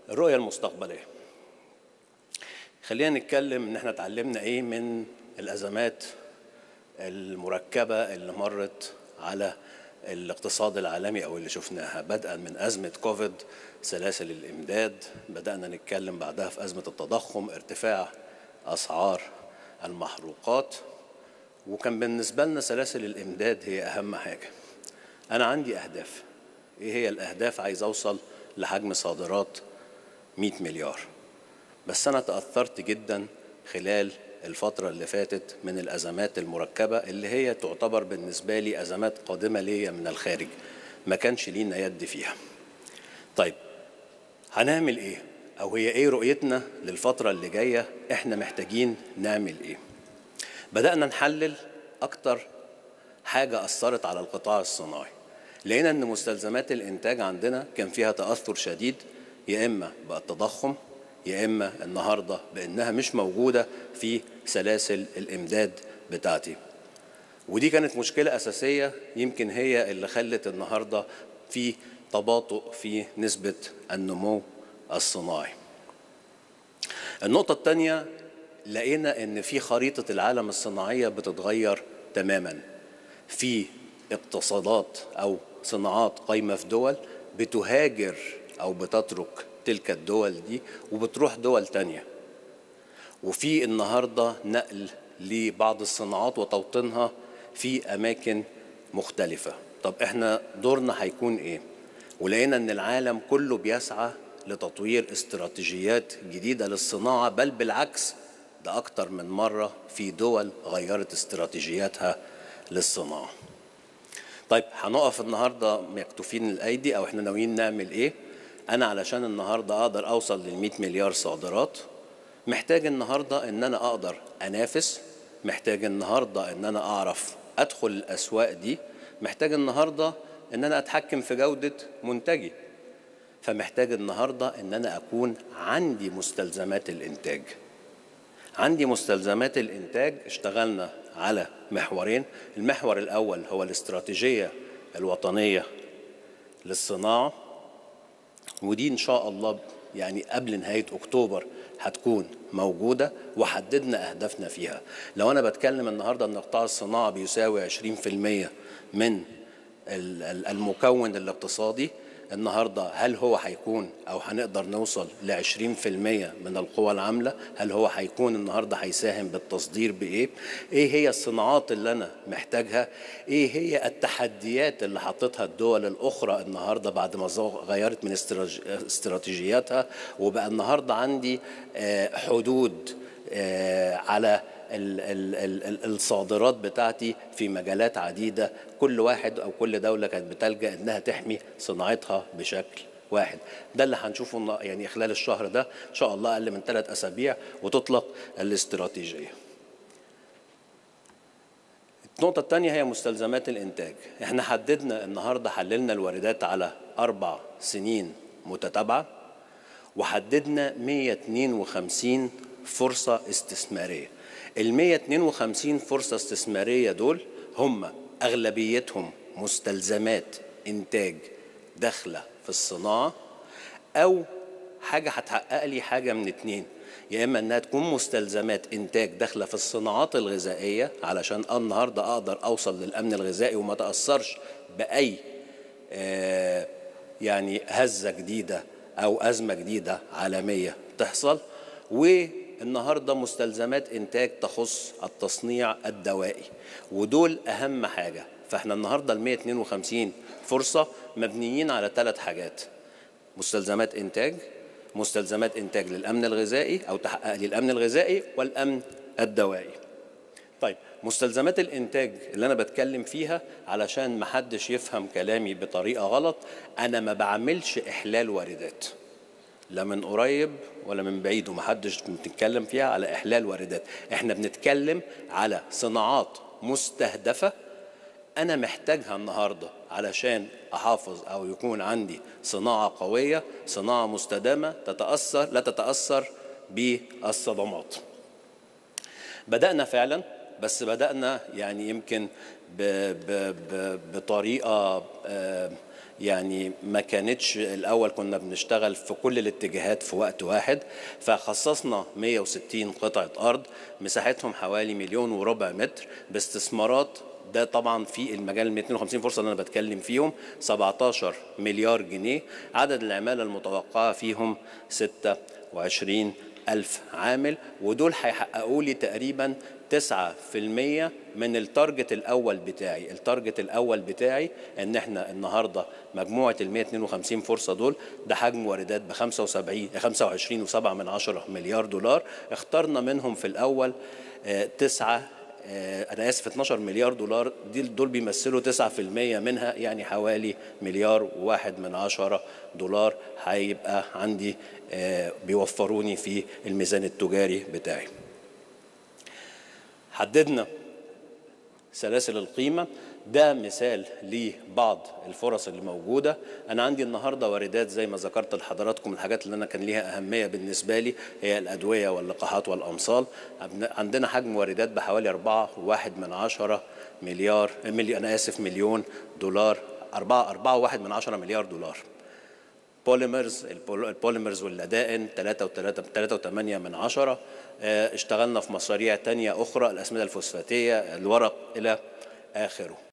الرؤية المستقبلية خلينا نتكلم ان احنا اتعلمنا ايه من الازمات المركبة اللي مرت على الاقتصاد العالمي او اللي شفناها بدءا من ازمة كوفيد سلاسل الامداد بدأنا نتكلم بعدها في ازمة التضخم ارتفاع اسعار المحروقات وكان بالنسبة لنا سلاسل الامداد هي اهم حاجة انا عندي اهداف ايه هي الاهداف عايز اوصل لحجم صادرات 100 مليار بس انا تاثرت جدا خلال الفترة اللي فاتت من الأزمات المركبة اللي هي تعتبر بالنسبة لي أزمات قادمة ليا من الخارج ما كانش لينا يد فيها طيب هنعمل إيه؟ أو هي إيه رؤيتنا للفترة اللي جاية إحنا محتاجين نعمل إيه؟ بدأنا نحلل أكتر حاجة أثرت على القطاع الصناعي لقينا ان مستلزمات الانتاج عندنا كان فيها تاثر شديد يا اما بالتضخم يا اما النهارده بانها مش موجوده في سلاسل الامداد بتاعتي ودي كانت مشكله اساسيه يمكن هي اللي خلت النهارده في تباطؤ في نسبه النمو الصناعي النقطه الثانيه لقينا ان في خريطه العالم الصناعيه بتتغير تماما في اقتصادات او صناعات قايمه في دول بتهاجر او بتترك تلك الدول دي وبتروح دول تانية وفي النهارده نقل لبعض الصناعات وتوطينها في اماكن مختلفه طب احنا دورنا هيكون ايه ولقينا ان العالم كله بيسعى لتطوير استراتيجيات جديده للصناعه بل بالعكس ده اكتر من مره في دول غيرت استراتيجياتها للصناعه طيب هنقف النهارده مكتوفين الايدي او احنا ناويين نعمل ايه انا علشان النهارده اقدر اوصل لل 100 مليار صادرات محتاج النهارده ان انا اقدر انافس محتاج النهارده ان انا اعرف ادخل الاسواق دي محتاج النهارده ان انا اتحكم في جوده منتجي فمحتاج النهارده ان انا اكون عندي مستلزمات الانتاج عندي مستلزمات الانتاج اشتغلنا على محورين المحور الاول هو الاستراتيجيه الوطنيه للصناعه ودي ان شاء الله يعني قبل نهايه اكتوبر هتكون موجوده وحددنا اهدافنا فيها لو انا بتكلم النهارده ان قطاع الصناعه بيساوي 20% من المكون الاقتصادي النهارده هل هو هيكون او هنقدر نوصل ل 20% من القوى العامله؟ هل هو هيكون النهارده هيساهم بالتصدير بايه؟ ايه هي الصناعات اللي انا محتاجها؟ ايه هي التحديات اللي حطتها الدول الاخرى النهارده بعد ما غيرت من استراتيجياتها وبقى النهارده عندي حدود على ال ال ال الصادرات بتاعتي في مجالات عديده كل واحد او كل دوله كانت بتلجا انها تحمي صناعتها بشكل واحد ده اللي هنشوفه يعني خلال الشهر ده ان شاء الله اقل من ثلاث اسابيع وتطلق الاستراتيجيه النقطة الثانية هي مستلزمات الإنتاج. إحنا حددنا النهاردة حللنا الواردات على أربع سنين متتابعة وحددنا 152 فرصة استثمارية. ال 152 فرصة استثمارية دول هم أغلبيتهم مستلزمات إنتاج داخلة في الصناعة أو حاجة هتحقق لي حاجة من اتنين يا إما إنها تكون مستلزمات إنتاج داخلة في الصناعات الغذائية علشان النهاردة أقدر أوصل للأمن الغذائي وما تأثرش بأي آه يعني هزة جديدة أو أزمة جديدة عالمية تحصل و النهارده مستلزمات انتاج تخص التصنيع الدوائي ودول اهم حاجه فاحنا النهارده ال 152 فرصه مبنيين على ثلاث حاجات مستلزمات انتاج مستلزمات انتاج للامن الغذائي او تحقق لي الامن الغذائي والامن الدوائي طيب مستلزمات الانتاج اللي انا بتكلم فيها علشان ما حدش يفهم كلامي بطريقه غلط انا ما بعملش احلال واردات لا من قريب ولا من بعيد ومحدش بنتكلم فيها على احلال واردات احنا بنتكلم على صناعات مستهدفه انا محتاجها النهارده علشان احافظ او يكون عندي صناعه قويه صناعه مستدامه تتاثر لا تتاثر بالصدمات بدانا فعلا بس بدانا يعني يمكن ب ب ب بطريقه يعني ما كانتش الاول كنا بنشتغل في كل الاتجاهات في وقت واحد فخصصنا 160 قطعه ارض مساحتهم حوالي مليون وربع متر باستثمارات ده طبعا في المجال ال 250 فرصه اللي انا بتكلم فيهم 17 مليار جنيه عدد العماله المتوقعه فيهم 26 ألف عامل ودول هيحققوا لي تقريبا 9% من التارجت الأول بتاعي التارجت الأول بتاعي إن إحنا النهاردة مجموعة ال 152 فرصة دول ده حجم واردات ب 75 25 و7 من عشرة مليار دولار اخترنا منهم في الأول تسعة انا اسف 12 مليار دولار دي دول بيمثلوا 9% منها يعني حوالي مليار وواحد من عشرة دولار هيبقى عندي بيوفروني في الميزان التجاري بتاعي حددنا سلاسل القيمة ده مثال لبعض الفرص اللي موجودة أنا عندي النهاردة واردات زي ما ذكرت لحضراتكم الحاجات اللي أنا كان ليها أهمية بالنسبة لي هي الأدوية واللقاحات والأمصال عندنا حجم واردات بحوالي أربعة واحد من عشرة مليار ملي أنا آسف مليون دولار أربعة أربعة واحد من عشرة مليار دولار بوليمرز البوليمرز واللدائن 3 و8 من عشرة اشتغلنا في مشاريع تانية أخرى الأسمدة الفوسفاتية الورق إلى آخره